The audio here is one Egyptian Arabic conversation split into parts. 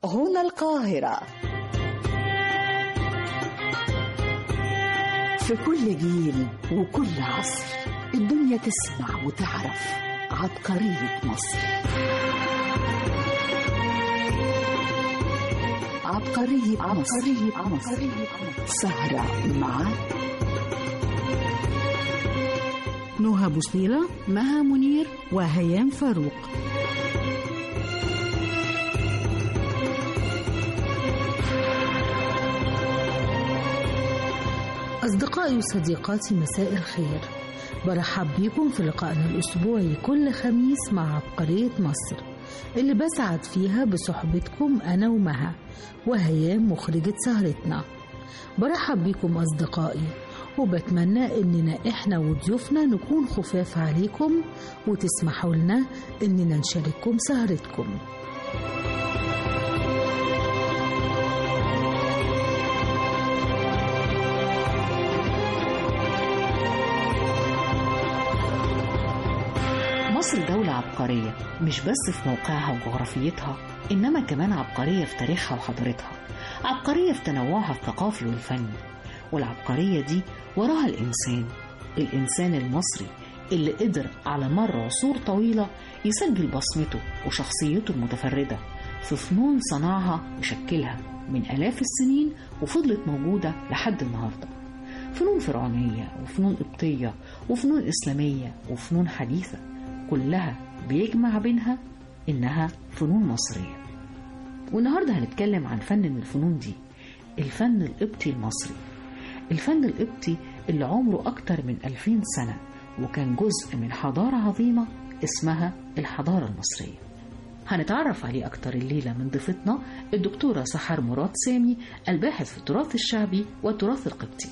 هنا القاهرة في كل جيل وكل عصر الدنيا تسمع وتعرف عبقرية مصر عبقرية عبقرية مصر سهرة مع نهى بوصيلة مها منير وهيام فاروق أصدقائي وصديقاتي مساء الخير برحب بيكم في لقائنا الأسبوعي كل خميس مع عبقرية مصر اللي بسعد فيها بصحبتكم أنا ومها وهيام مخرجة سهرتنا برحب بيكم أصدقائي وبتمنى إننا إحنا وضيوفنا نكون خفاف عليكم وتسمحوا لنا إننا نشارككم سهرتكم مصر دولة عبقرية مش بس في موقعها وجغرافيتها إنما كمان عبقرية في تاريخها وحضارتها عبقرية في تنوعها الثقافي والفني والعبقرية دي وراها الإنسان الإنسان المصري اللي قدر على مر عصور طويلة يسجل بصمته وشخصيته المتفردة في فنون صنعها وشكلها من آلاف السنين وفضلت موجودة لحد النهاردة فنون فرعونية وفنون قبطية وفنون إسلامية وفنون حديثة كلها بيجمع بينها إنها فنون مصرية والنهاردة هنتكلم عن فن من الفنون دي الفن القبطي المصري الفن القبطي اللي عمره أكتر من ألفين سنة وكان جزء من حضارة عظيمة اسمها الحضارة المصرية هنتعرف عليه أكتر الليلة من ضيفتنا الدكتورة سحر مراد سامي الباحث في التراث الشعبي والتراث القبطي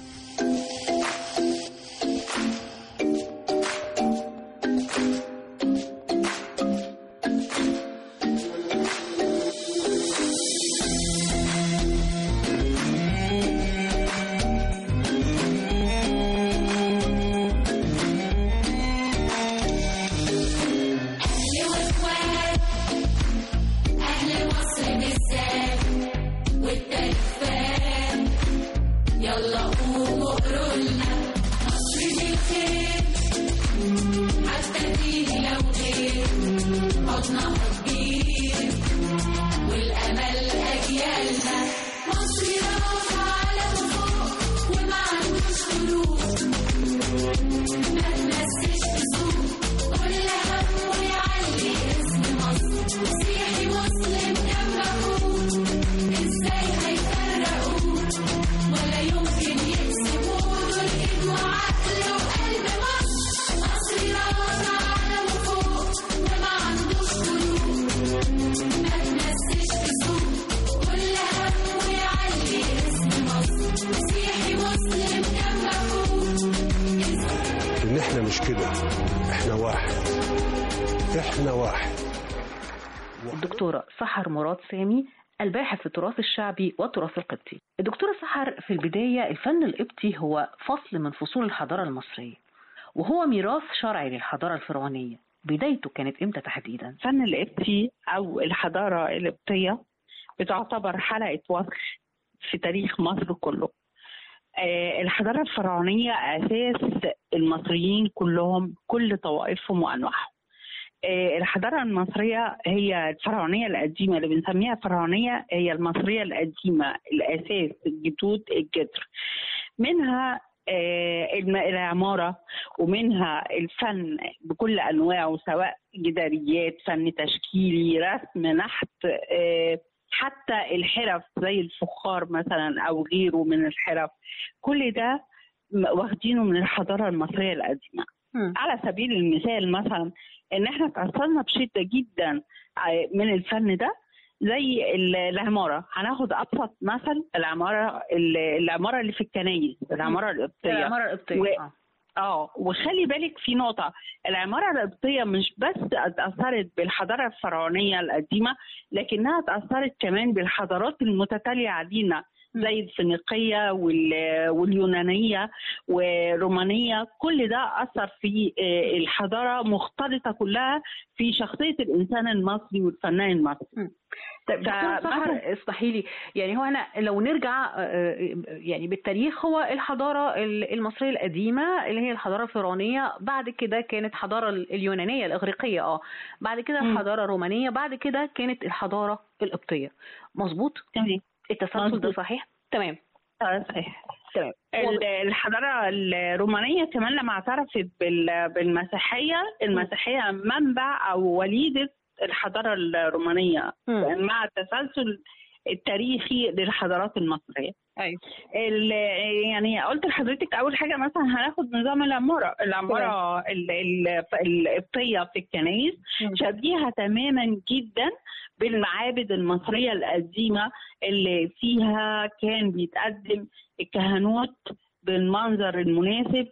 ان احنا مش كده احنا واحد احنا واحد الدكتورة سحر مراد سامي الباحث في التراث الشعبي والتراث القبطي الدكتورة سحر في البداية الفن القبطي هو فصل من فصول الحضارة المصرية وهو ميراث شرعي للحضارة الفرعونية بدايته كانت امتى تحديدا؟ الفن القبطي او الحضاره القبطيه بتعتبر حلقه وصل في تاريخ مصر كله. آه، الحضاره الفرعونيه اساس المصريين كلهم كل طوائفهم وانواعهم. آه، الحضاره المصريه هي الفرعونيه القديمه اللي بنسميها فرعونيه هي المصريه القديمه الاساس الجدود الجذر. منها آه، الم- العمارة ومنها الفن بكل أنواعه سواء جداريات فن تشكيلي رسم نحت آه، حتى الحرف زي الفخار مثلا أو غيره من الحرف كل ده م- واخدينه من الحضارة المصرية القديمة مم. على سبيل المثال مثلا ان احنا تأثرنا بشدة جدا ع- من الفن ده زي ال- العمارة هناخد أبسط مثل العمارة ال- العمارة اللي في الكنايس العمارة القبطية العمارة القبطية و- آه. اه وخلي بالك في نقطة العمارة القبطية مش بس اتأثرت بالحضارة الفرعونية القديمة لكنها اتأثرت كمان بالحضارات المتتالية علينا زي الفينيقيه وال- واليونانيه والرومانيه كل ده اثر في آه، الحضاره مختلطه كلها في شخصيه الانسان المصري والفنان المصري طيب دكتور فمثلا- سحر اسمحي لي يعني هو انا لو نرجع آه، يعني بالتاريخ هو الحضاره ال- المصريه القديمه اللي هي الحضاره الفرعونيه بعد كده كانت الحضاره ال- اليونانيه الاغريقيه اه بعد كده مم. الحضاره الرومانيه بعد كده كانت الحضاره القبطيه مظبوط تمام التسلسل ده مظبوط. صحيح تمام آه، صحيح تمام ال- الحضارة الرومانية كمان لما اعترفت بال- بالمسيحية المسيحية منبع أو وليدة الحضارة الرومانية مم. مع التسلسل التاريخي للحضارات المصرية ايوه ال- يعني قلت لحضرتك أول حاجة مثلا هناخد نظام العمارة العمارة ال- ال- القبطية في الكنائس مم. شبيهة تماما جدا بالمعابد المصرية القديمة اللي فيها كان بيتقدم الكهنوت بالمنظر المناسب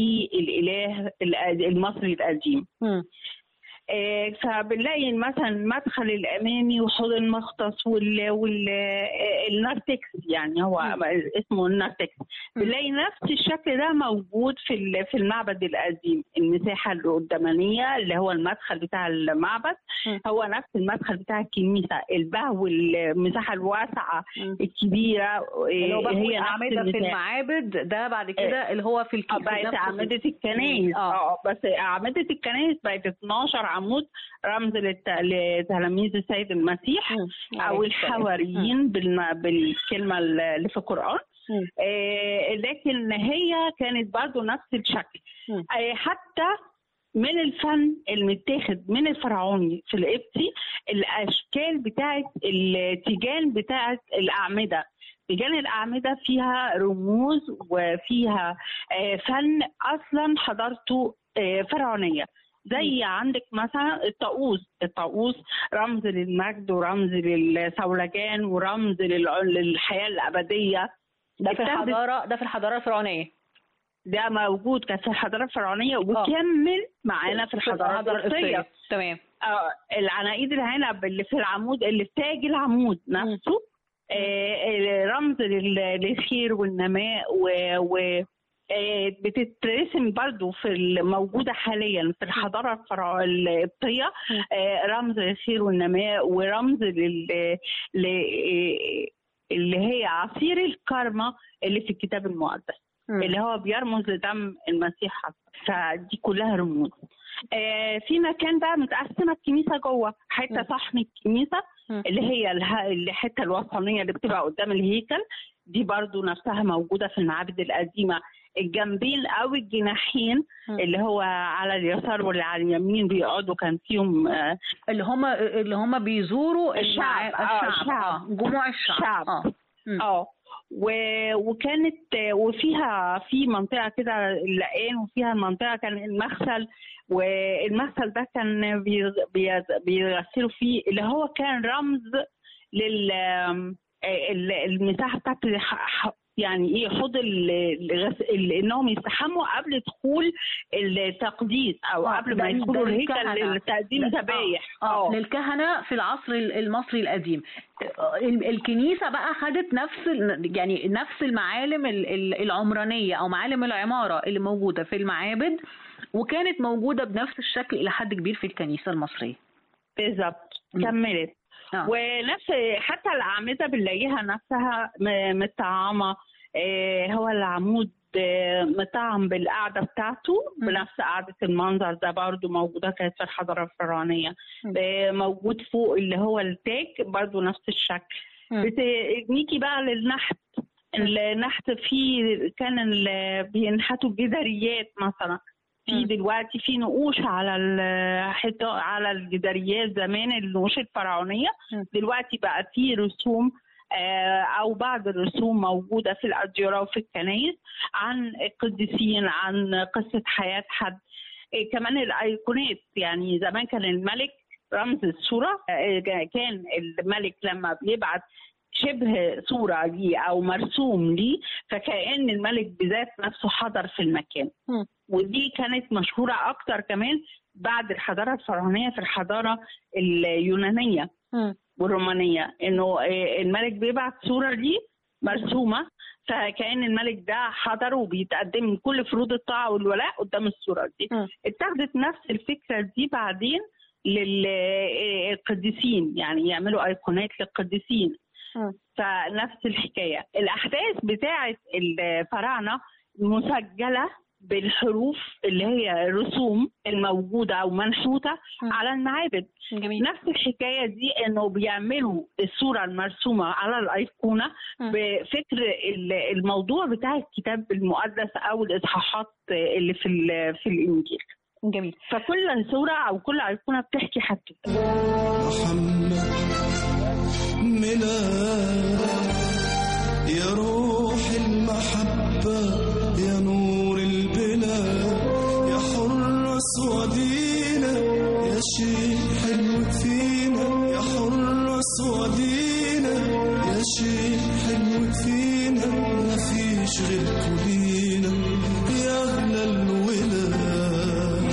للإله الأ- المصري القديم مم. آه، فبنلاقي مثلا المدخل الامامي وحوض المختص وال وال آه، النارتكس يعني هو اسمه النارتكس بنلاقي نفس الشكل ده موجود في ال- في المعبد القديم المساحه القدامانيه اللي هو المدخل بتاع المعبد مم. هو نفس المدخل بتاع الكنيسه البهو المساحه الواسعه مم. الكبيره آه، اللي هو بقى هي نفس اعمده في المساحة. المعابد ده بعد كده اللي هو في آه، الكنيسه بقت نفسه. أعمدة الكنائس آه. اه بس أعمدة الكنائس بقت 12 عمود رمز للت... لتلاميذ السيد المسيح مم. أو الحواريين بالم... بالكلمة اللي في القرآن مم. آه لكن هي كانت برضو نفس الشكل مم. آه حتى من الفن المتاخد من الفرعوني في القبطي الاشكال بتاعت التيجان بتاعت الاعمده تيجان الاعمده فيها رموز وفيها آه، فن اصلا حضارته آه، فرعونيه زي عندك مثلا الطاووس الطاووس رمز للمجد ورمز للثولجان ورمز للع- للحياه الابديه ده في اتاخدت- الحضاره ده في الحضاره الفرعونيه ده موجود كان في الحضاره الفرعونيه وكمل معانا في الحضاره القبطيه تمام آه، العناقيد العنب اللي في العمود اللي في تاج العمود نفسه آه، آه، رمز لل- للخير والنماء و, و آه، بتترسم برضو في الموجودة حاليا في الحضارة الفرع- القبطية آه، رمز للخير والنماء ورمز لل ل- آه، اللي هي عصير الكرمة اللي في الكتاب المقدس مم. اللي هو بيرمز لدم المسيح حصل. فدي كلها رموز آه، في مكان بقى متقسمه الكنيسه جوه حته مم. صحن الكنيسه مم. اللي هي اله- الحته الوسطانيه اللي بتبقى قدام الهيكل دي برضو نفسها موجوده في المعابد القديمه الجنبين او الجناحين مم. اللي هو على اليسار واللي على اليمين بيقعدوا كان فيهم آه، اللي هم اللي هم بيزوروا الشعب. المع- آه، الشعب الشعب. آه، جموع الشعب الشعب. اه مم. اه و- وكانت وفيها في منطقه كده اللقان وفيها منطقه كان المغسل والمغسل ده كان بي- بي- بيغسلوا فيه اللي هو كان رمز لل ال- المساحه بتاعت الح- ح- يعني ايه حوض ال- الغس... ال- انهم يستحموا قبل دخول التقديس او آه، قبل ده- ما يدخلوا ده الهيكل للكهنة. لتقديم لا، ذبايح اه للكهنه في العصر ال- المصري القديم آه، ال- الكنيسه بقى خدت نفس ال- يعني نفس المعالم ال- ال- العمرانيه او معالم العماره اللي موجوده في المعابد وكانت موجوده بنفس الشكل الى حد كبير في الكنيسه المصريه بالظبط مم. كملت آه. ونفس حتى الأعمدة بنلاقيها نفسها م- متطعمة آه، هو العمود آه، مطعم بالقعدة بتاعته مم. بنفس قعدة المنظر ده برضو موجودة كانت في الحضارة الفرعونية مم. آه، موجود فوق اللي هو التاج برضو نفس الشكل مم. بت- نيجي بقى للنحت النحت فيه كان ال- بينحتوا جداريات مثلا في مم. دلوقتي في نقوش على الحيطة على الجداريات زمان النقوش الفرعونية مم. دلوقتي بقى في رسوم آه، أو بعض الرسوم موجودة في الأديرة وفي الكنائس عن القديسين عن قصة حياة حد آه، كمان الأيقونات يعني زمان كان الملك رمز الصورة آه، كان الملك لما بيبعت شبه صورة ليه أو مرسوم ليه فكأن الملك بذات نفسه حضر في المكان مم. ودي كانت مشهورة أكتر كمان بعد الحضارة الفرعونية في الحضارة اليونانية مم. والرومانية إنه آه، الملك بيبعت صورة ليه مرسومه فكأن الملك ده حضر وبيتقدم كل فروض الطاعه والولاء قدام الصوره دي مم. اتخذت نفس الفكره دي بعدين للقديسين يعني يعملوا ايقونات للقديسين مم. فنفس الحكايه الاحداث بتاعه الفراعنه مسجله بالحروف اللي هي الرسوم الموجوده او منحوته مم. على المعابد جميل نفس الحكايه دي انه بيعملوا الصوره المرسومه على الايقونه مم. بفكر ال- الموضوع بتاع الكتاب المقدس او الاصحاحات اللي في ال- في الانجيل جميل فكل صوره او كل ايقونه بتحكي حاجه محمد ميلاد يا روح المحبة يا نور البلاد يا حراس ودينا يا شيء حلو فينا يا حراس ودينا يا شيء حلو فينا ما فيش غيركوا لينا يا أغلى الولاد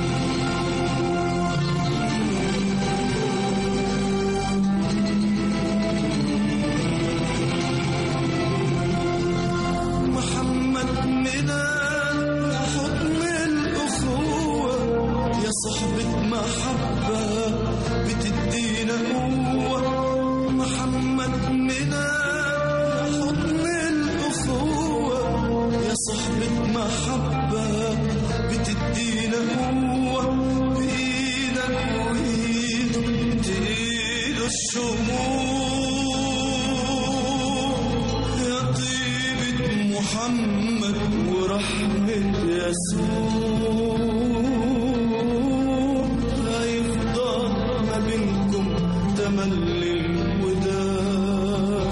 محمد ميلاد يا حضن الأخوة يا صحبة محبة بتدينا قوة محمد ميلاد يا حضن الأخوة يا صحبة محبة بتدينا قوة بإيدك وإيده تقيل الشموع يا طيبة محمد ورحمة يسوع هيفضل ما بينكم تملي الوداد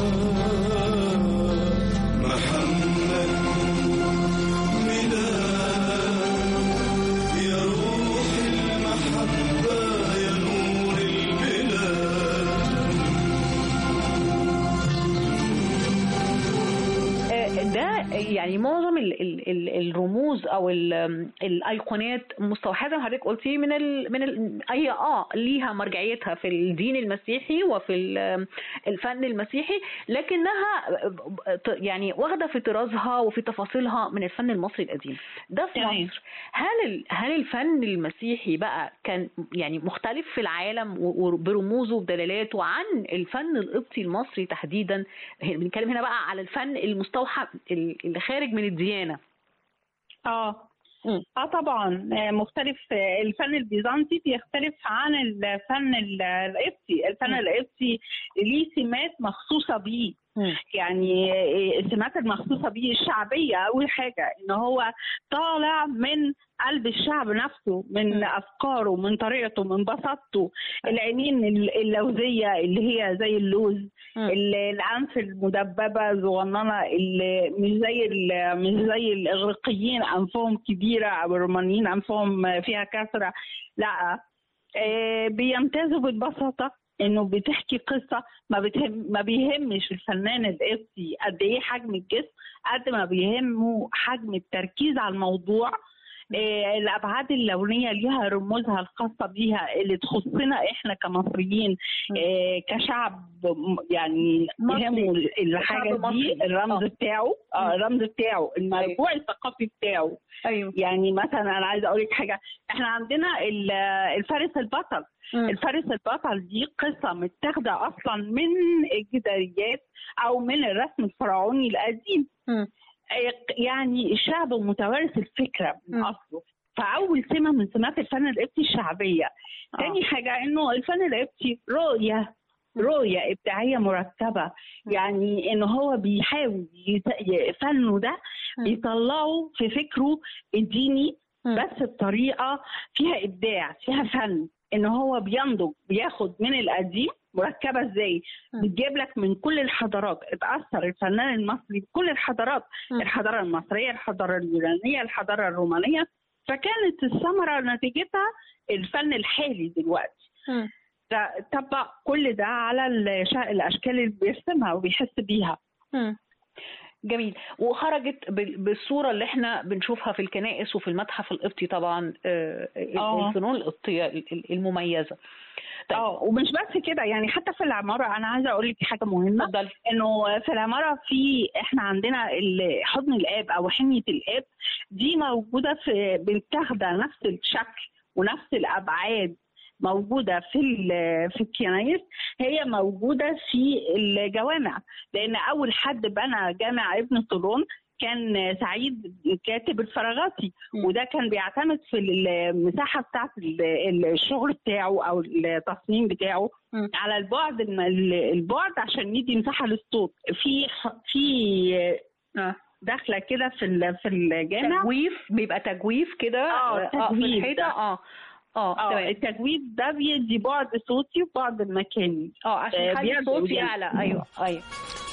محمد ميلاد يا روح المحبة يا نور البلاد آه، ده يعني معظم ال ال ال الرموز او ال الايقونات مستوحاه زي ما حضرتك قلتي من ال من ال اي اه ليها مرجعيتها في الدين المسيحي وفي ال- الفن المسيحي لكنها ط- يعني واخده في طرازها وفي تفاصيلها من الفن المصري القديم ده في تمام. مصر هل ال- هل الفن المسيحي بقى كان يعني مختلف في العالم و- و- برموزه وبدلالاته عن الفن القبطي المصري تحديدا بنتكلم هنا بقى على الفن المستوحى ال- اللي خارج من الديانه اه مم. اه طبعا آه، مختلف آه، الفن البيزنطي بيختلف عن الفن ال- القبطي الفن مم. القبطي ليه سمات مخصوصه بيه يعني آه، السمات المخصوصه بيه الشعبيه اول حاجه ان هو طالع من قلب الشعب نفسه من مم. افكاره من طريقته من بساطته العينين ال- اللوزيه اللي هي زي اللوز مم. ال- الانف المدببه صغننه اللي مش زي ال- مش زي الاغريقيين انفهم كبيره او الرومانيين انفهم فيها كسره لا آه، بيمتازوا بالبساطه انه بتحكي قصه ما بتهم ما بيهمش الفنان القبطي قد ايه حجم الجسم قد ما بيهمه حجم التركيز على الموضوع آه، الابعاد اللونيه ليها رموزها الخاصه بيها اللي تخصنا احنا كمصريين آه، كشعب م- يعني مصري. يهمه الحاجه شعب دي مصري. الرمز آه. بتاعه اه الرمز بتاعه المرجوع الثقافي بتاعه ايوه يعني مثلا انا عايزه اقول لك حاجه احنا عندنا ال- الفارس البطل الفارس البطل دي قصه متاخده اصلا من الجداريات او من الرسم الفرعوني القديم مم. يعني الشعب متوارث الفكره من مم. اصله فاول سمه من سمات الفن القبطي الشعبيه آه. تاني حاجه انه الفن القبطي رؤيه رؤيه ابداعيه مرتبه يعني ان هو بيحاول يت- ي- فنه ده مم. يطلعه في فكره الديني مم. بس بطريقه فيها ابداع فيها فن ان هو بينضج بياخد من القديم مركبه ازاي مم. بتجيب لك من كل الحضارات اتاثر الفنان المصري بكل الحضارات مم. الحضاره المصريه الحضاره اليونانيه الحضاره الرومانيه فكانت الثمره نتيجتها الفن الحالي دلوقتي مم. ده طبق كل ده على الش- الاشكال اللي بيرسمها وبيحس بيها مم. جميل وخرجت بال- بالصورة اللي احنا بنشوفها في الكنائس وفي المتحف القبطي طبعا آه، آه. الفنون القبطية ال- ال- المميزة طيب اه ومش بس كده يعني حتى في العماره انا عايزه اقول لك حاجه مهمه اتفضلي انه في العماره في احنا عندنا ال- حضن الاب او حميه الاب دي موجوده في بتاخده نفس الشكل ونفس الابعاد موجوده في ال- في الكنايس هي موجوده في الجوامع لان اول حد بنى جامع ابن طولون كان سعيد كاتب الفراغاتي مم. وده كان بيعتمد في المساحه بتاعت ال- الشغل بتاعه او التصميم بتاعه مم. على البعد الم- البعد عشان يدي مساحه للصوت في ح- في اه داخله كده في ال- في الجامع تجويف بيبقى تجويف كده آه، اه في تجويف الحيطة ده. اه اه اه تمام التجويد ده بيدي بعد صوتي وبعد مكاني اه عشان آه، يخلي بيعمل- الصوت بيعمل. يعلى ايوه ايوه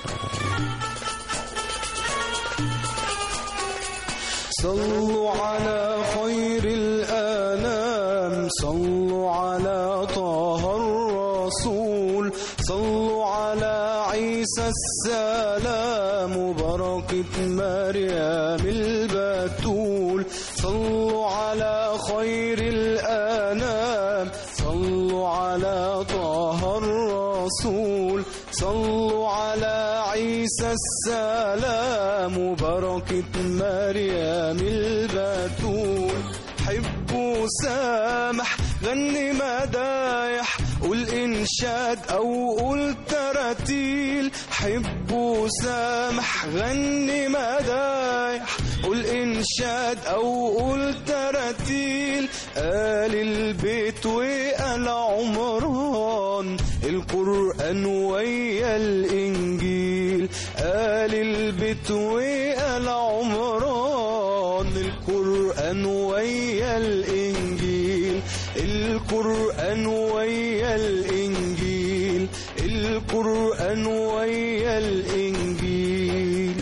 صلوا على خير الأنام صلوا على طه الرسول صلوا على عيسى السلام وبركة مريم البتول صلوا على خير الأنام صلوا على طه الرسول صلوا على عيسى السلام وبركة مريم البتول حبوا سامح غني مدايح قول إنشاد أو قول تراتيل حبوا سامح غني مدايح قول إنشاد أو قول تراتيل قال البيت وقال عمران القرآن ويا الإنجيل قال البيت وقال عمران القرآن ويا الإنجيل القرآن ويا الإنجيل القرآن ويا الإنجيل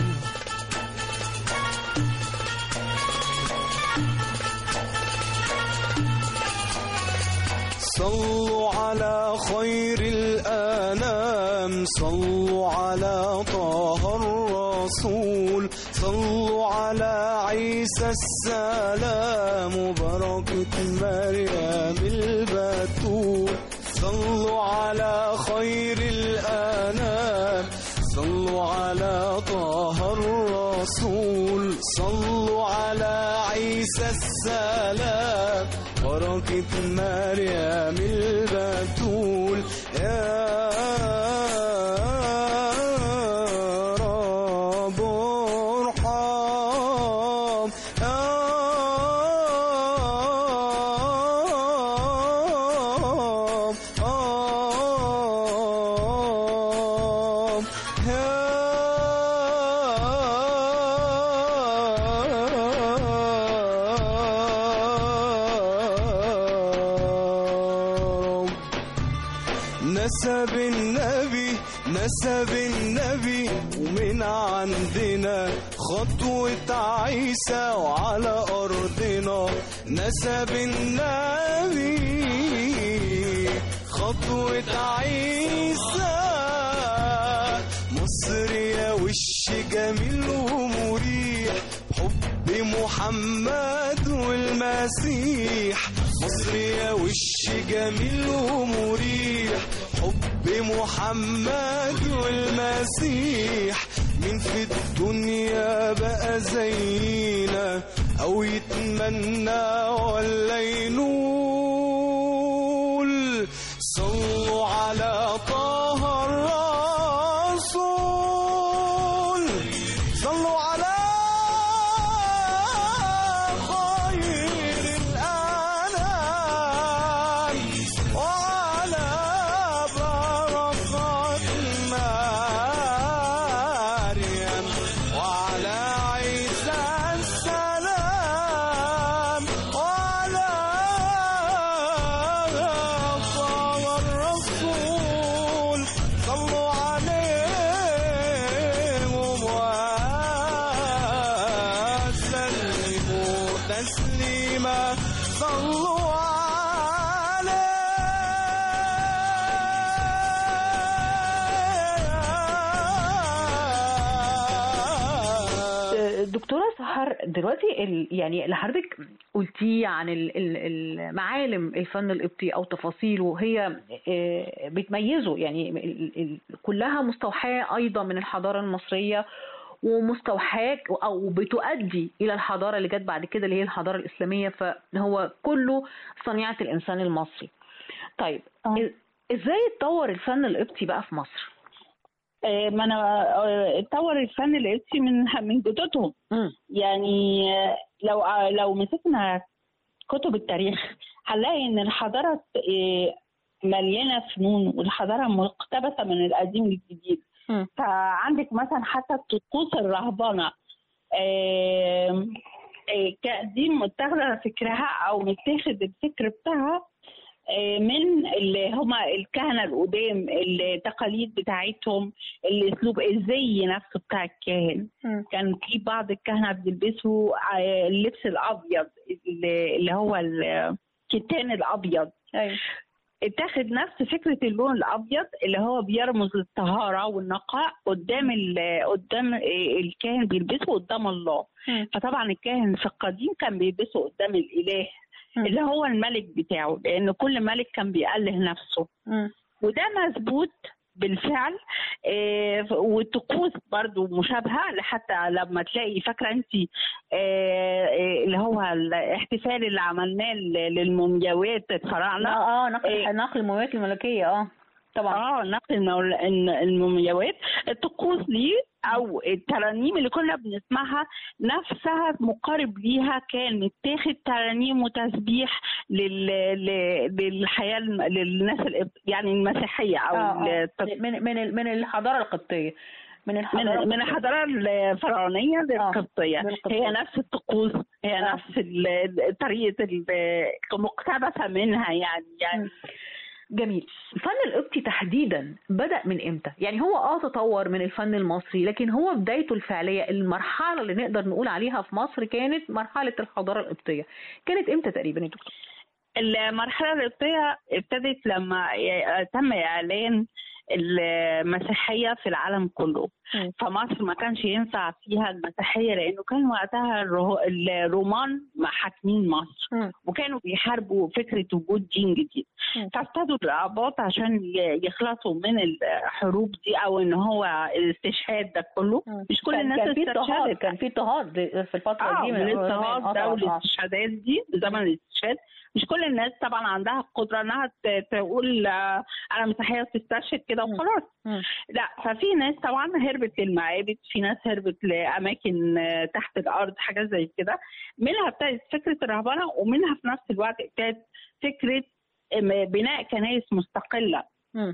صلوا على خير الأنام صلوا على طه الرسول صلوا على عيسى السلام وبركة مريم البتول صلوا على خير الأنام صلوا على طه الرسول صلوا على عيسى السلام بركة مريم البتول يا رب ارحم يا رب ارحم يا رب نسب النبي نسب النبي ومن عندنا خطوة عيسى وعلى أرضنا نسب النبي خطوة عيسى مصر يا وش جميل ومريح حب محمد والمسيح مصر يا وش جميل ومريح حب محمد والمسيح مين في الدنيا بقى زينا او يتمنى ولا ينول صلوا على طه الرسول صلوا على خير الأنام وعلى بركات مريم وعلى عيسى السلام وعلى دكتورة سحر دلوقتي ال... يعني اللي حضرتك قلتيه عن ال- ال- المعالم الفن القبطي أو تفاصيله هي آه، بتميزه يعني ال- ال- كلها مستوحاة أيضا من الحضارة المصرية ومستوحاة أو بتؤدي إلى الحضارة اللي جت بعد كده اللي هي الحضارة الإسلامية فهو كله صنيعة الإنسان المصري. طيب آه. إز- إزاي اتطور الفن القبطي بقى في مصر؟ آه، ما انا آه، اتطور الفن القبطي من من جدودهم مم. يعني آه، لو آه، لو مسكنا كتب التاريخ هنلاقي ان الحضاره آه، مليانه فنون والحضاره مقتبسه من القديم للجديد مم. فعندك مثلا حتى طقوس الرهبنه آه، آه، ك- دي متاخده فكرها او متاخد الفكر بتاعها آه، من اللي هما الكهنه القدام التقاليد بتاعتهم الاسلوب الزي نفسه بتاع الكاهن مم. كان في بعض الكهنه بيلبسوا آه، اللبس الابيض اللي اللي هو الكتان الابيض أيوه اتاخد نفس فكره اللون الابيض اللي هو بيرمز للطهاره والنقاء قدام ال- قدام الكاهن بيلبسه قدام الله مم. فطبعا الكاهن في القديم كان بيلبسه قدام الاله مم. اللي هو الملك بتاعه لان كل ملك كان بيأله نفسه مم. وده مثبوت بالفعل آه، والطقوس برضو مشابهة لحتى لما تلاقي فاكرة انت اللي هو الاحتفال اللي عملناه ل- للمومياوات الفراعنة اه اه نقل إيه. نقل المومياوات الملكية اه طبعا اه نقل المول- الن- المومياوات الطقوس دي او الترانيم اللي كنا بنسمعها نفسها مقارب ليها كان متاخد ترانيم وتسبيح لل... ل- للحياه الم- للناس الإب- يعني المسيحيه او آه آه. الت- من من ال- من الحضارة القبطية من الحضارة من من القبطية. الحضاره الفرعونيه للقبطيه للقبطية. هي نفس الطقوس هي آه. نفس ال- طريقه ال- مقتبسه منها يعني يعني جميل الفن القبطي تحديدا بدأ من امتى يعني هو اه تطور من الفن المصري لكن هو بدايته الفعلية المرحلة اللي نقدر نقول عليها في مصر كانت مرحلة الحضارة القبطية كانت امتى تقريبا يا دكتور المرحلة القبطية ابتدت لما ي- تم إعلان المسيحية في العالم كله مم. فمصر ما كانش ينفع فيها المسيحية لأنه كان وقتها الره- الرومان حاكمين مصر مم. وكانوا بيحاربوا فكرة وجود دين جديد مم. فابتدوا الآباط عشان ي- يخلصوا من الحروب دي أو إن هو الاستشهاد ده كله مش كل كان- الناس كان في اضطهاد استشهدت كان في اضطهاد في الفترة اه دي من آه، الاضطهاد آه، ده طبعاً، آه. والاستشهادات دي زمن الاستشهاد مش كل الناس طبعا عندها القدره انها ت- تقول آه، انا مسيحيه وتستشهد كده مم. وخلاص مم. لا ففي ناس طبعا هربت للمعابد في ناس هربت لاماكن آه، تحت الارض حاجات زي كده منها ابتدت فكره الرهبنه ومنها في نفس الوقت ابتدت فكره آم، بناء كنائس مستقله مم.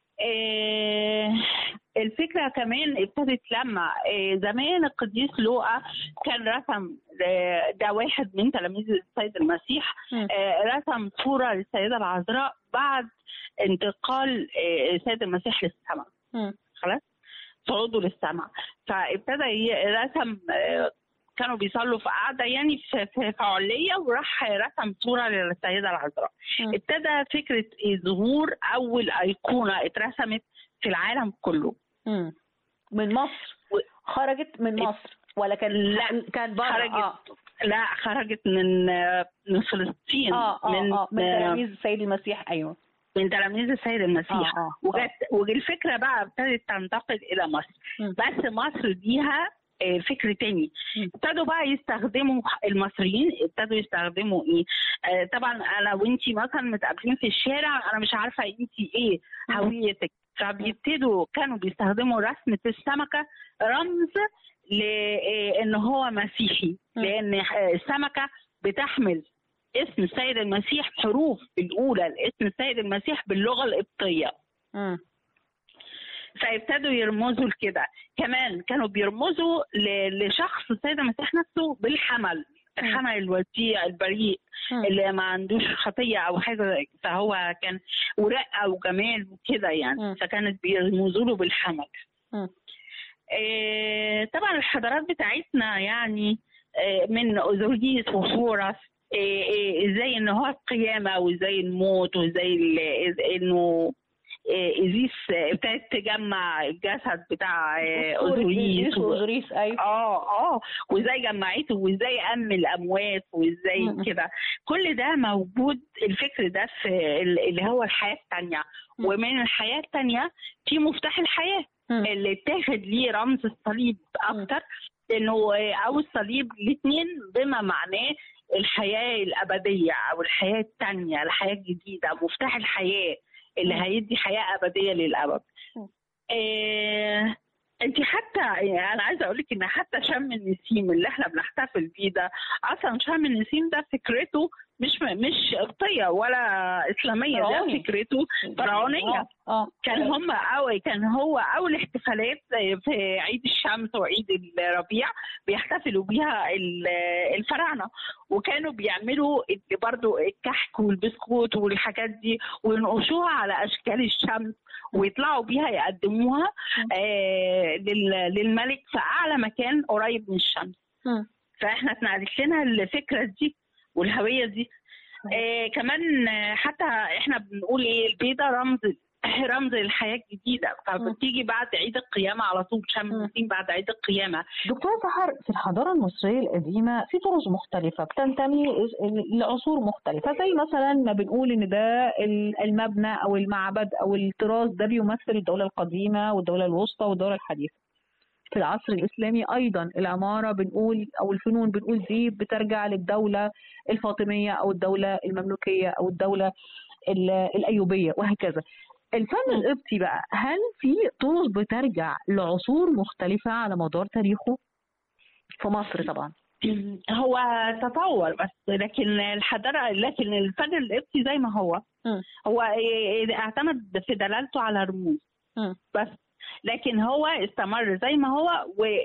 آه، الفكرة كمان ابتدت لما آه، زمان القديس لوقا كان رسم آه، ده واحد من تلاميذ السيد المسيح مم. آه، رسم صورة للسيدة العذراء بعد انتقال آه، السيد المسيح للسماء مم. خلاص صعوده للسماء فابتدى ي- رسم آه، كانوا بيصلوا في قعده يعني في في في عليه وراح رسم صوره للسيده العذراء مم. ابتدى فكره ظهور اول ايقونه اترسمت في العالم كله مم. من مصر و- خرجت من مصر ولا كان لا، كان بره خرجت اه لا خرجت من آه، من فلسطين اه اه من اه من آه، تلاميذ السيد المسيح ايوه من تلاميذ السيد المسيح آه، آه، وجت والفكره بقى ابتدت تنتقل الى مصر مم. بس مصر ليها آه، فكر تاني مم. ابتدوا بقى يستخدموا المصريين ابتدوا يستخدموا ايه آه طبعا انا وانتي مثلا متقابلين في الشارع انا مش عارفه انتي ايه هويتك فبيبتدوا كانوا بيستخدموا رسمه السمكه رمز لان هو مسيحي مم. لان آه، السمكه بتحمل اسم السيد المسيح حروف الاولى لاسم السيد المسيح باللغه القبطيه مم. فابتدوا يرمزوا لكده كمان كانوا بيرمزوا ل- لشخص السيد المسيح نفسه بالحمل الحمل الوديع البريء مم. اللي ما عندوش خطيه او حاجه زي- فهو كان ورقه وجمال وكده يعني مم. فكانت بيرمزوا له بالحمل مم. آه، طبعا الحضارات بتاعتنا يعني آه، من اوزوريس وحورس آه، آه، ازاي ان هو القيامه وازاي الموت وازاي ال- إز- انه آه، ايزيس آه، ابتدت تجمع الجسد بتاع آه، اوزوريس و- اوزوريس ايوه اه اه وازاي جمعته وازاي ام الاموات وازاي م- م. كده كل ده موجود الفكر ده في ال- اللي هو الحياه الثانيه م. ومن الحياه الثانيه في مفتاح الحياه م. اللي اتاخد ليه رمز الصليب اكتر انه او الصليب الاثنين بما معناه الحياه الابديه او الحياه الثانيه الحياه الجديده مفتاح الحياه اللي م. هيدي حياه ابديه للابد م. آه انت حتى يعني انا عايزه اقول لك ان حتى شم النسيم اللي احنا بنحتفل بيه ده اصلا شم النسيم ده فكرته مش مش قبطيه ولا اسلاميه ده فرعوني. فكرته فرعونيه اه اه كان هم أو كان هو اول احتفالات في عيد الشمس وعيد الربيع بيحتفلوا بيها ال- الفراعنه وكانوا بيعملوا ال- برضو الكحك والبسكوت والحاجات دي وينقشوها على اشكال الشمس ويطلعوا بيها يقدموها آه لل- للملك في اعلى مكان قريب من الشمس م. فاحنا اتنقلت لنا الفكره دي والهويه دي آه كمان آه، حتى احنا بنقول ايه البيضه رمز رمز الحياه الجديده فبتيجي بعد عيد القيامه على طول شم مم. النسيم بعد عيد القيامه دكتورة سحر في الحضارة المصرية القديمة في طرز مختلفة بتنتمي لعصور مختلفة زي مثلا ما بنقول إن ده ال- المبنى أو المعبد أو الطراز ده بيمثل الدولة القديمة والدولة الوسطى والدولة الحديثة. في العصر الإسلامي أيضا العمارة بنقول أو الفنون بنقول دي بترجع للدولة الفاطمية أو الدولة المملوكية أو الدولة ال- الأيوبية وهكذا. الفن القبطي بقى هل في طرز بترجع لعصور مختلفة على مدار تاريخه؟ في مصر طبعا. هو تطور بس لكن الحضاره لكن الفن القبطي زي ما هو مم. هو إيه- اعتمد في دلالته على رموز مم. بس لكن هو استمر زي ما هو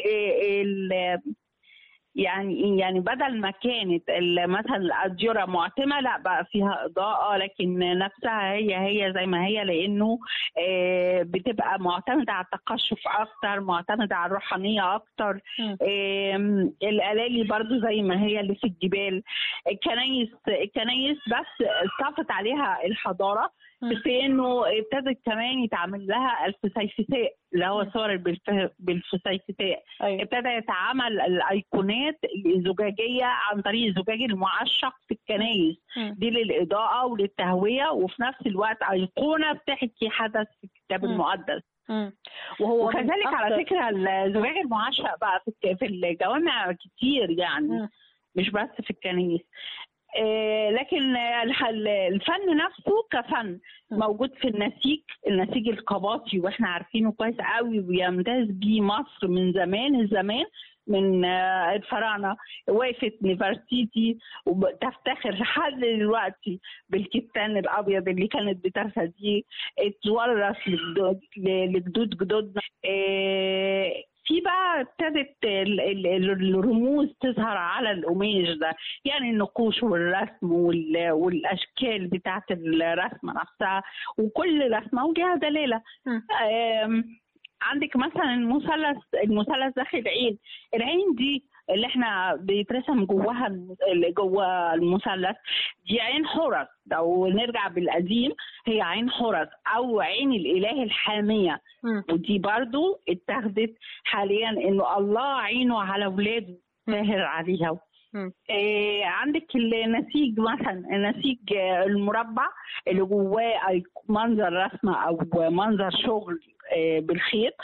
وال يعني يعني بدل ما كانت ال- مثلا الأديرة معتمة لا بقى فيها إضاءة لكن نفسها هي هي زي ما هي لأنه آه، بتبقى معتمدة على التقشف أكتر معتمدة على الروحانية أكتر مم. آم، الألالي برضو زي ما هي اللي في الجبال الكنايس الكنايس بس اضافت عليها الحضارة مم. في انه ابتدت كمان يتعمل لها الفسيفساء اللي هو مم. صور بالف- بالفسيفساء أيوة. ابتدى يتعمل الايقونات الزجاجيه عن طريق الزجاج المعشق في الكنايس مم. دي للاضاءه وللتهويه وفي نفس الوقت ايقونه بتحكي حدث في الكتاب مم. المقدس مم. وهو من وكذلك على أكتر- فكره الزجاج المعشق بقى في الك- في الجوامع كتير يعني مم. مش بس في الكنيس آه، لكن الح- الفن نفسه كفن م. موجود في النسيج النسيج القباطي واحنا عارفينه كويس قوي ويمتاز بيه مصر من زمان الزمان من آه، الفراعنه وقفت نفرتيتي وتفتخر لحد دلوقتي بالكتان الابيض اللي كانت بترسى دي اتورث لجدود لجدود جدودنا آه، في بقى ابتدت ال- ال- ال- الرموز تظهر على القماش ده يعني النقوش والرسم وال- والاشكال بتاعت الرسمه نفسها وكل رسمه وليها دلاله مم. آم، عندك مثلا المثلث المثلث داخل العين العين دي اللي احنا بيترسم جواها الم- اللي جوا المثلث دي عين حرس لو نرجع بالقديم هي عين حرس او عين الاله الحاميه مم. ودي برضو اتخذت حاليا انه الله عينه على اولاده ساهر عليها مم. إيه عندك النسيج مثلا النسيج آه، المربع اللي جواه أي- منظر رسمه او منظر شغل آه، بالخيط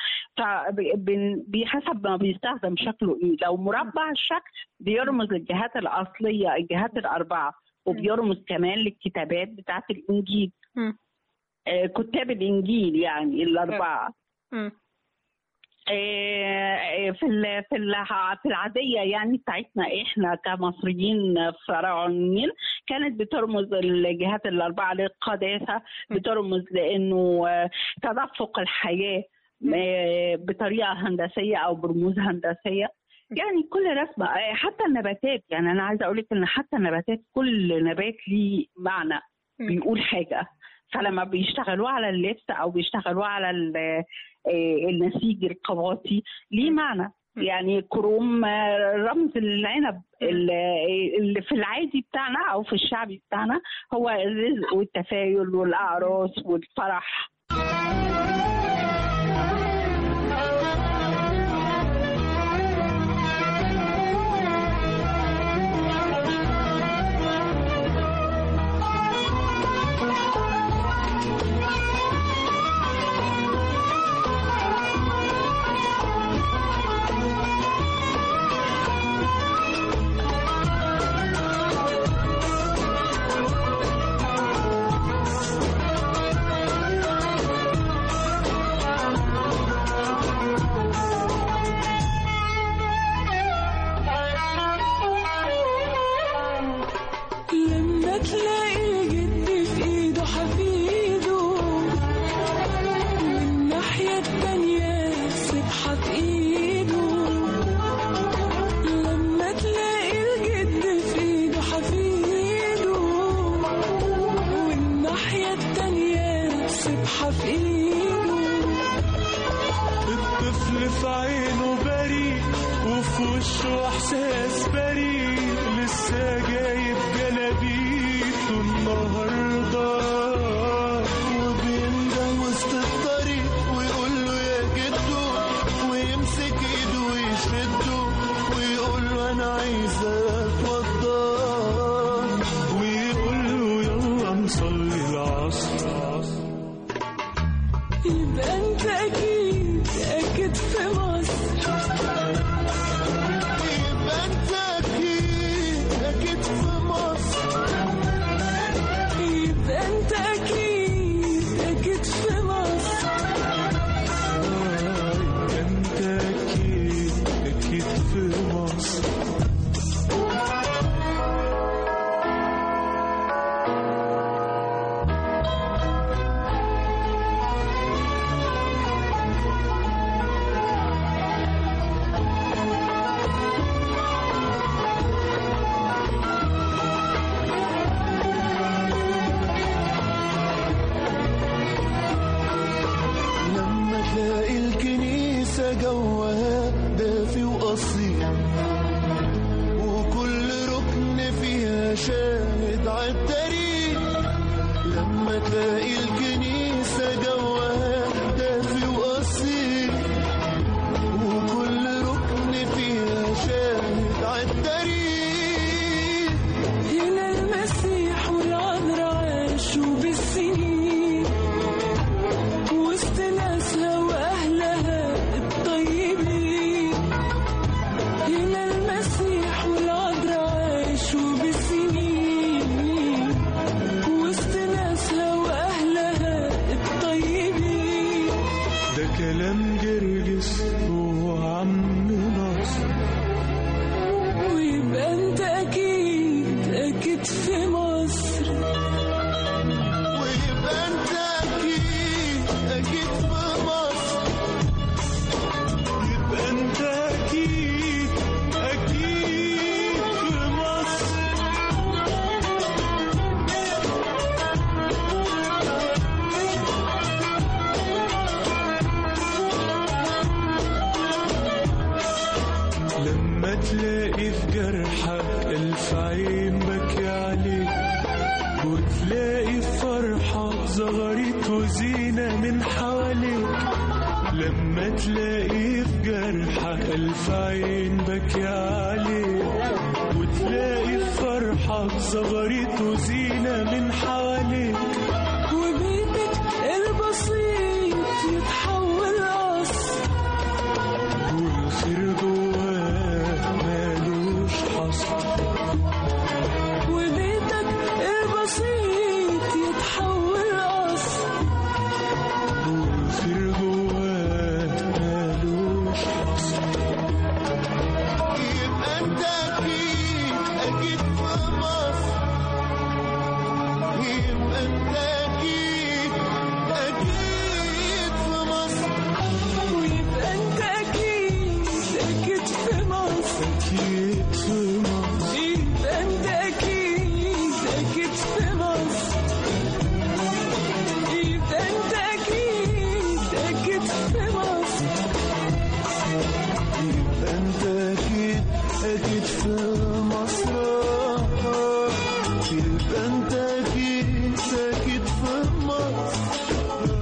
فبحسب ما بيستخدم شكله ايه لو مربع الشكل بيرمز للجهات الاصليه الجهات الاربعه وبيرمز كمان للكتابات بتاعت الانجيل مم. آه، كتاب الانجيل يعني الاربعه مم. آه، في ال- في ال- في العاديه يعني بتاعتنا احنا كمصريين فرعونيين كانت بترمز الجهات الاربعه للقداسه بترمز لانه آه، تدفق الحياه آه، بطريقه هندسيه او برموز هندسيه يعني كل رسمه آه، حتى النباتات يعني انا عايزه اقول لك ان حتى النباتات كل نبات ليه معنى مم. بيقول حاجه فلما بيشتغلوه على اللبس او بيشتغلوه على ال- آه، النسيج القباطي ليه معنى يعني كروم آه، رمز العنب ال- آه، اللي في العادي بتاعنا او في الشعبي بتاعنا هو الرزق والتفاؤل والاعراس والفرح طفل في عينه بريء وفي وشه احساس بريء لسه جايب جلابيته النهارده وبينده وسط الطريق ويقول له يا جدو ويمسك ايده ويشده ويقول له انا عايز اتوضى ويقول له يلا نصلي العصر يبقى انت اكيد اكيد في مصر يبقى انت اكيد اكيد في مصر يبقى انت اكيد اكيد في مصر انت اكيد اكيد في مصر لما تلاقي الكنيسة جواها دافي وأصيل وكل ركن فيها شاهد عالتاريخ لما تلاقي الكنيسة جواها دافي وأصيل وكل ركن فيها شاهد عالتاريخ هنا المسيح والعذراء عاشوا بالسنين وسط ناسها واهلها الطيبين هنا المسيح والعذراء عاشوا بالسنين وسط ناسها واهلها الطيبين ده كلام جرجس وعم ناصر ويبقى انت اكيد اكيد في مصر ويبقى انت اكيد اكيد في مصر يبقى انت اكيد اكيد في مصر لما تلاقي في جرحك ألف عين بكي عليك وتلاقي في فرحة زغاريت وزينة من حواليك لما تلاقي في جرحك ألف عين بكي عليك وتلاقي في فرحة زغاريت وزينة من حواليك وبيتك البسيط يتحول قصر والخير جواه مالوش حصر وبيتك البسيط يتحول قصر والخير جواه مالوش حصر يبقى انت اكيد اكيد في مصر يبقى انت اكيد اكيد في مصر ويبقى انت اكيد اكيد في مصر أكيد في مصر يبقى انت اكيد اكيد في مصر يبقى انت اكيد اكيد في مصر يبقى انت اكيد اكيد في مصر يبقى انت اكيد اكيد في مصر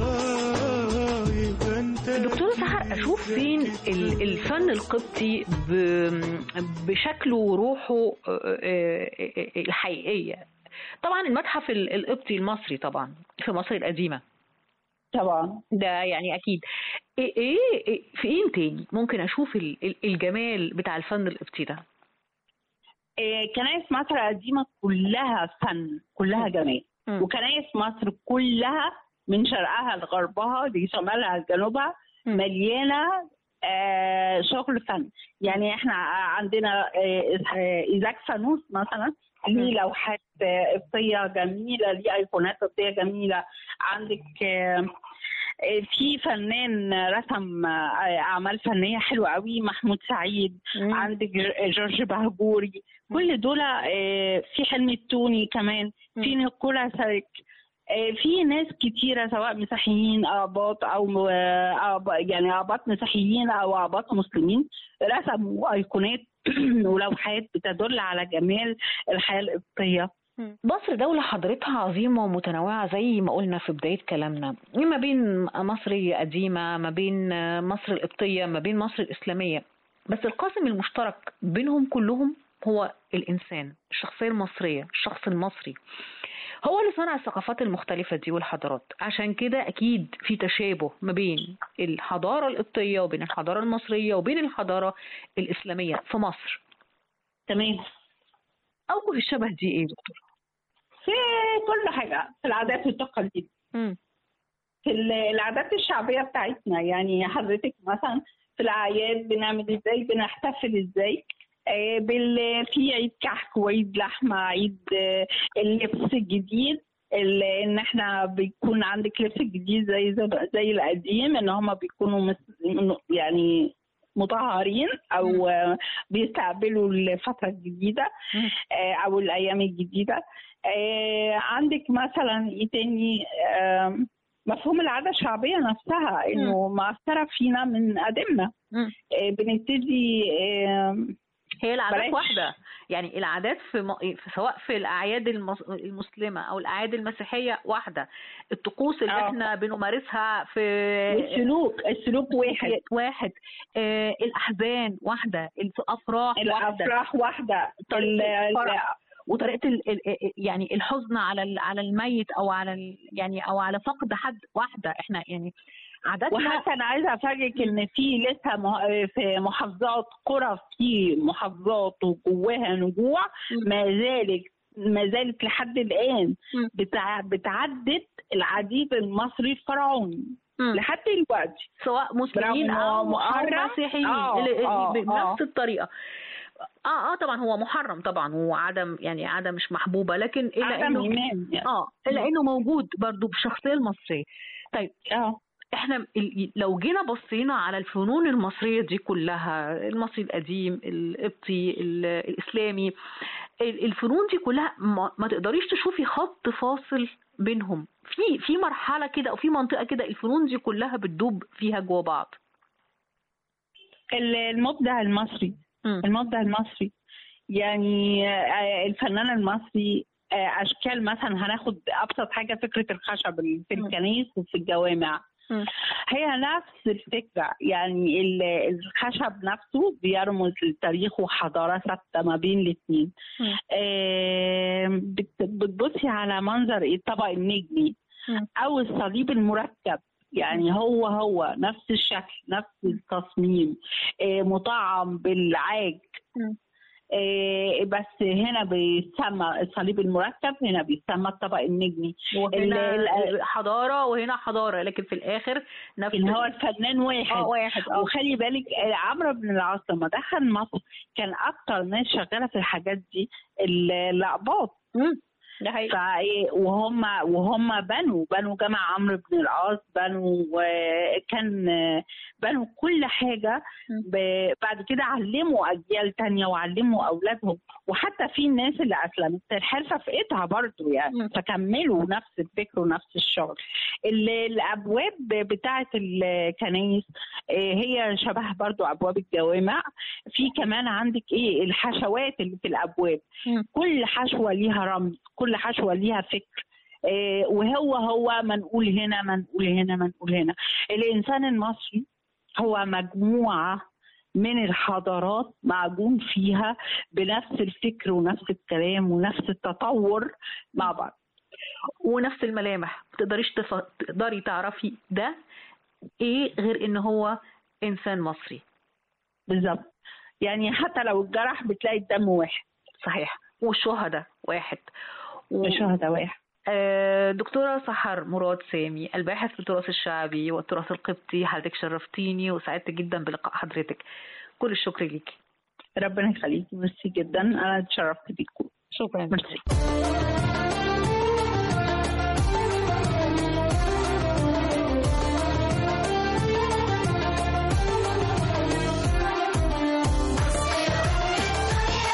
يبقى أنت دكتورة سحر أشوف فين ال- الفن القبطي ب- بشكله وروحه آه، آه، آه، الحقيقية طبعا المتحف ال- القبطي المصري طبعا في مصر القديمة طبعا ده يعني أكيد إيه إيه إيه- فين تاني ممكن أشوف ال- ال- الجمال بتاع الفن القبطي ده إيه، كنايس مصر القديمة كلها فن كلها جمال مم. وكنايس مصر كلها من شرقها لغربها لشمالها لجنوبها مم. مليانة آه، شغل فن يعني احنا عندنا آه، آه، إيزاك فانوس مثلا ليه لوحات آه، قبطية جميلة ليه أيقونات قبطية جميلة عندك آه، آه، في فنان رسم آه، أعمال فنية حلوة قوي محمود سعيد مم. عندك ج- جورج بهجوري كل دول آه، في حلمي التوني كمان في نيكولا سارك آه، في ناس كتيرة سواء مسيحيين آباط أو آه، آب- يعني آباط مسيحيين أو آباط مسلمين رسموا أيقونات ولوحات بتدل على جمال الحياة القبطية مصر دولة حضارتها عظيمة ومتنوعة زي ما قلنا في بداية كلامنا ما بين مصر قديمة ما بين مصر القبطية ما بين مصر الإسلامية بس القاسم المشترك بينهم كلهم هو الإنسان الشخصية المصرية الشخص المصري هو اللي صنع الثقافات المختلفة دي والحضارات عشان كده أكيد في تشابه ما بين الحضارة القبطية وبين الحضارة المصرية وبين الحضارة الإسلامية في مصر تمام أوجه الشبه دي إيه يا دكتور؟ في كل حاجة في العادات والتقاليد مم. في ال- العادات الشعبية بتاعتنا يعني حضرتك مثلا في الأعياد بنعمل ازاي بنحتفل ازاي آه، بال... في عيد كحك وعيد لحمة عيد آه، اللبس الجديد ال- ان احنا بيكون عندك لبس جديد زي زي, زي القديم ان هم بيكونوا مس... يعني مطهرين او آه، بيستقبلوا الفترة الجديدة آه، او الايام الجديدة آه، عندك مثلا ايه تاني آم، مفهوم العادة الشعبية نفسها انه مأثرة فينا من قديمنا مم. آه، بنبتدي آم، هي العادات بلاش. واحدة يعني العادات في, م... في سواء في الأعياد المس... المسلمة أو الأعياد المسيحية واحدة الطقوس اللي آه. احنا بنمارسها في والسلوك السلوك واحد واحد آه الأحزان واحدة الأفراح واحدة الافراح واحده طريقة ال- الفرح. وطريقة ال... ال- يعني الحزن على ال... على الميت أو على ال... يعني أو على فقد حد واحدة احنا يعني عاداتنا وحتى انا عايزه افاجئك ان في لسه مه- في محافظات قرى في محافظات وجواها نجوع ما زالت ما زالت لحد الان مم. بتع... بتعدد العديد المصري الفرعوني مم. لحد دلوقتي سواء مسلمين برغم إن هو او محرم. او مسيحيين آه، ال- ال- آه، بنفس آه. الطريقه اه اه طبعا هو محرم طبعا هو عدم يعني عاده مش محبوبه لكن الا عدم انه ايمان يعني. اه الا انه موجود برضو بالشخصيه المصريه طيب اه احنا ال- لو جينا بصينا على الفنون المصريه دي كلها المصري القديم القبطي ال- الاسلامي ال- الفنون دي كلها ما, ما تقدريش تشوفي خط فاصل بينهم في في مرحله كده او في منطقه كده الفنون دي كلها بتدوب فيها جوا بعض ال- المبدع المصري مم. المبدع المصري يعني آه، الفنان المصري آه، اشكال مثلا هناخد ابسط حاجه فكره الخشب اللي في مم. الكنائس وفي الجوامع مم. هي نفس الفكره يعني ال- الخشب نفسه بيرمز لتاريخ وحضاره ثابته ما بين الاثنين مم. بتبصي على منظر الطبق النجمي مم. او الصليب المركب يعني هو هو نفس الشكل نفس التصميم آه، مطعم بالعاج مم. آه، بس هنا بيسمى الصليب المركب هنا بيسمى الطبق النجمي وهنا ال- ال- حضاره وهنا حضاره لكن في الاخر نفس ان هو الفنان واحد اه واحد اه وخلي بالك آه، عمرو بن العاص لما دخل مصر كان اكتر ناس شغاله في الحاجات دي ال- الاقباط مم. ده حقيقي فايه وهم وهم بنوا بنوا جامع عمرو بن العاص بنوا وكان بنوا كل حاجه ب- بعد كده علموا اجيال تانية وعلموا اولادهم وحتى في الناس اللي اسلمت الحرفه في ايدها برضه يعني مم. فكملوا نفس الفكر ونفس الشغل ال- الابواب بتاعه الكنايس آه، هي شبه برضه ابواب الجوامع في كمان عندك ايه الحشوات اللي في الابواب مم. كل حشوه ليها رمز كل حشوه ليها فكر آه، وهو هو منقول هنا منقول هنا منقول هنا الانسان المصري هو مجموعه من الحضارات معجون فيها بنفس الفكر ونفس الكلام ونفس التطور مع بعض ونفس الملامح ما تقدريش تف... تقدري تعرفي ده ايه غير ان هو انسان مصري بالظبط يعني حتى لو الجرح بتلاقي الدم واحد صحيح والشهداء واحد و... الشهداء واحد آه، دكتورة سحر مراد سامي الباحث في التراث الشعبي والتراث القبطي حضرتك شرفتيني وسعدت جدا بلقاء حضرتك كل الشكر ليكي ربنا يخليكي ميرسي جدا انا اتشرفت بيكم شكرا ميرسي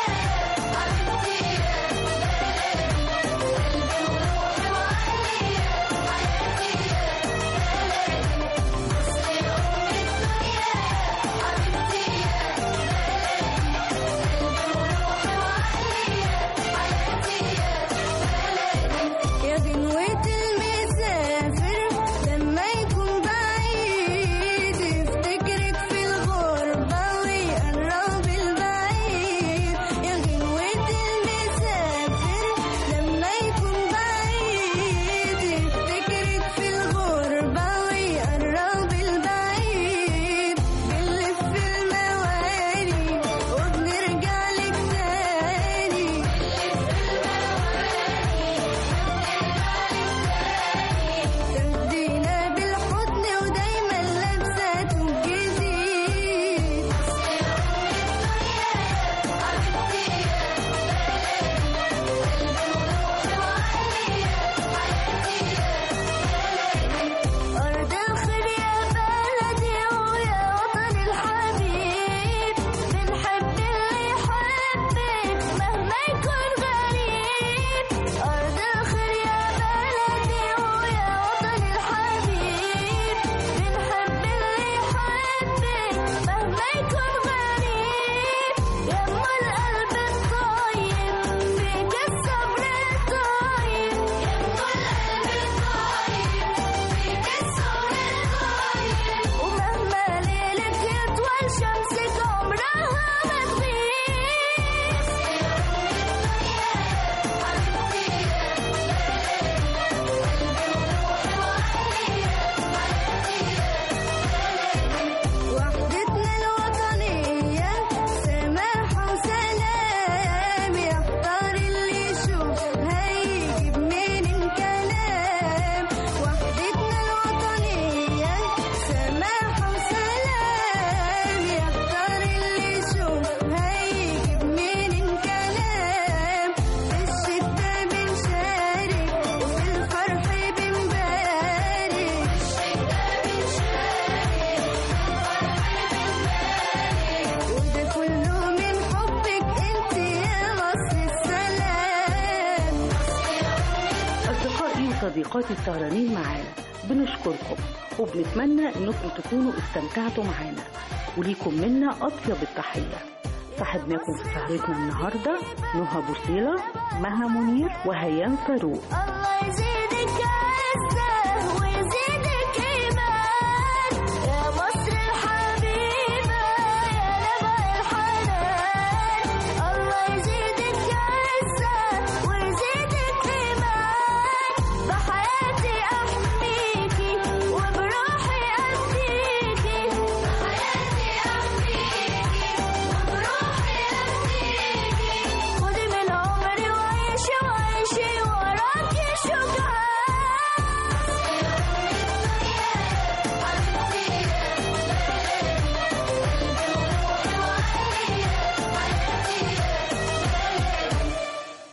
Yeah. صديقاتي السهرانين معانا بنشكركم وبنتمنى انكم تكونوا استمتعتوا معانا وليكم منا اطيب التحيه صاحبناكم في سهرتنا النهارده نهى بوصيله مها منير وهيام فاروق الله يزيدك عزة